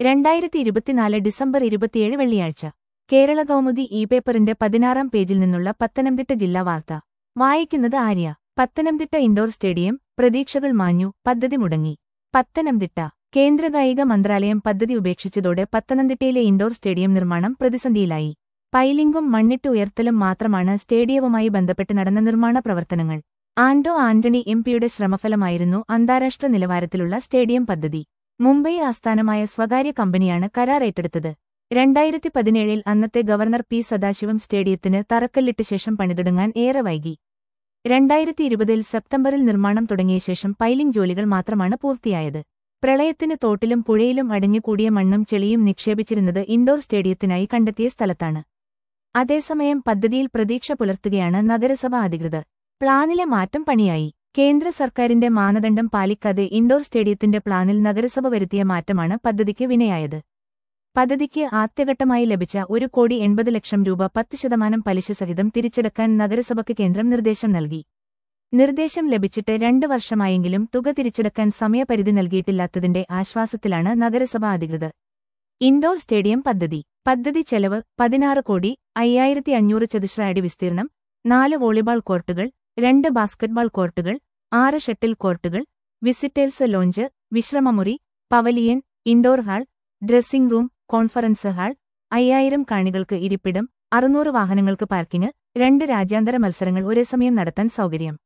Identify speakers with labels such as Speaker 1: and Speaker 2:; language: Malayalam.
Speaker 1: രണ്ടായിരത്തി ഇരുപത്തിനാല് ഡിസംബർ ഇരുപത്തിയേഴ് വെള്ളിയാഴ്ച കേരള കൗമുദി ഇ പേപ്പറിന്റെ പതിനാറാം പേജിൽ നിന്നുള്ള പത്തനംതിട്ട ജില്ലാ വാർത്ത വായിക്കുന്നത് ആര്യ പത്തനംതിട്ട ഇൻഡോർ സ്റ്റേഡിയം പ്രതീക്ഷകൾ മാഞ്ഞു പദ്ധതി മുടങ്ങി പത്തനംതിട്ട കേന്ദ്ര കായിക മന്ത്രാലയം പദ്ധതി ഉപേക്ഷിച്ചതോടെ പത്തനംതിട്ടയിലെ ഇൻഡോർ സ്റ്റേഡിയം നിർമ്മാണം പ്രതിസന്ധിയിലായി പൈലിംഗും മണ്ണിട്ട് ഉയർത്തലും മാത്രമാണ് സ്റ്റേഡിയവുമായി ബന്ധപ്പെട്ട് നടന്ന നിർമ്മാണ പ്രവർത്തനങ്ങൾ ആന്റോ ആന്റണി എം പിയുടെ ശ്രമഫലമായിരുന്നു അന്താരാഷ്ട്ര നിലവാരത്തിലുള്ള സ്റ്റേഡിയം പദ്ധതി മുംബൈ ആസ്ഥാനമായ സ്വകാര്യ കമ്പനിയാണ് കരാർ ഏറ്റെടുത്തത് രണ്ടായിരത്തി പതിനേഴിൽ അന്നത്തെ ഗവർണർ പി സദാശിവം സ്റ്റേഡിയത്തിന് തറക്കല്ലിട്ട ശേഷം പണിതുടങ്ങാൻ ഏറെ വൈകി രണ്ടായിരത്തി ഇരുപതിൽ സെപ്റ്റംബറിൽ നിർമ്മാണം തുടങ്ങിയ ശേഷം പൈലിംഗ് ജോലികൾ മാത്രമാണ് പൂർത്തിയായത് പ്രളയത്തിന് തോട്ടിലും പുഴയിലും അടിഞ്ഞുകൂടിയ മണ്ണും ചെളിയും നിക്ഷേപിച്ചിരുന്നത് ഇൻഡോർ സ്റ്റേഡിയത്തിനായി കണ്ടെത്തിയ സ്ഥലത്താണ് അതേസമയം പദ്ധതിയിൽ പ്രതീക്ഷ പുലർത്തുകയാണ് നഗരസഭാ അധികൃതർ പ്ലാനിലെ മാറ്റം പണിയായി കേന്ദ്ര സർക്കാരിന്റെ മാനദണ്ഡം പാലിക്കാതെ ഇൻഡോർ സ്റ്റേഡിയത്തിന്റെ പ്ലാനിൽ നഗരസഭ വരുത്തിയ മാറ്റമാണ് പദ്ധതിക്ക് വിനയായത് പദ്ധതിക്ക് ആദ്യഘട്ടമായി ലഭിച്ച ഒരു കോടി എൺപത് ലക്ഷം രൂപ പത്ത് ശതമാനം പലിശ സഹിതം തിരിച്ചെടുക്കാൻ നഗരസഭയ്ക്ക് കേന്ദ്രം നിർദ്ദേശം നൽകി നിർദ്ദേശം ലഭിച്ചിട്ട് രണ്ട് വർഷമായെങ്കിലും തുക തിരിച്ചെടുക്കാൻ സമയപരിധി നൽകിയിട്ടില്ലാത്തതിന്റെ ആശ്വാസത്തിലാണ് നഗരസഭാ അധികൃതർ ഇൻഡോർ സ്റ്റേഡിയം പദ്ധതി പദ്ധതി ചെലവ് പതിനാറ് കോടി അയ്യായിരത്തി അഞ്ഞൂറ് ചതുശ്ര അടി വിസ്തീർണം നാല് വോളിബാൾ കോർട്ടുകൾ രണ്ട് ബാസ്കറ്റ്ബാൾ കോർട്ടുകൾ ആറ് ഷട്ടിൽ കോർട്ടുകൾ വിസിറ്റേഴ്സ് ലോഞ്ച് വിശ്രമമുറി pavilion indoor hall dressing room conference hall അയ്യായിരം കാണികൾക്ക് ഇരിപ്പിടം അറുന്നൂറ് വാഹനങ്ങൾക്ക് പാർക്കിംഗ് രണ്ട് രാജ്യാന്തര മത്സരങ്ങൾ ഒരേ സമയം നടത്താൻ സൗകര്യം